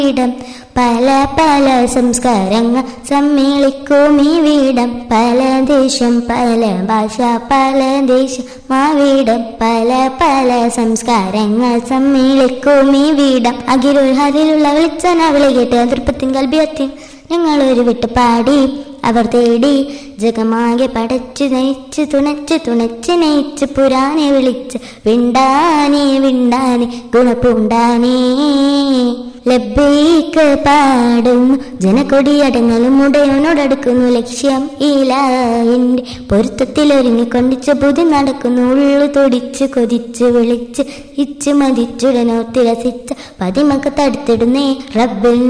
വീടം പല പല സംസ്കാരങ്ങൾ സമ്മേളിക്കും ഈ വീടം പല ദേശം പല ഭാഷ പല ദേശം മാവീടം പല പല സംസ്കാരങ്ങൾ സമ്മേളിക്കും ഈ വീടം അകിരുൾ ഹരിലുള്ള വിളിച്ചന വിളി കേട്ട് അതിർപ്പത്തിൻ കൽബിയത്തിൻ ഞങ്ങൾ ഒരു വിട്ട് പാടി അവർ തേടി ജഗമാകെ പടച്ചു നയിച്ച് തുണച്ച് തുണച്ച് നയിച്ച് പുരാനെ വിളിച്ച് വിണ്ടാനെ വിണ്ടാനെ ഗുണപൂണ്ടാനേ ലബ്ബൈക്ക് പാടുന്നു ജനക്കൊടിയടങ്ങളും ഉടയോനോടടുക്കുന്നു ലക്ഷ്യം ഈലായിന്റെ പൊരുത്തത്തിൽ ഒരുങ്ങിക്കൊണ്ടിച്ച് പുതി നടക്കുന്നു ഉള്ളു തൊടിച്ച് കൊതിച്ച് വിളിച്ച് ഇച്ച് മതിച്ചുടനോർത്തിരസിച്ച് പതിമക്ക് തടുത്തിടുന്നേ റബ്ബിൽ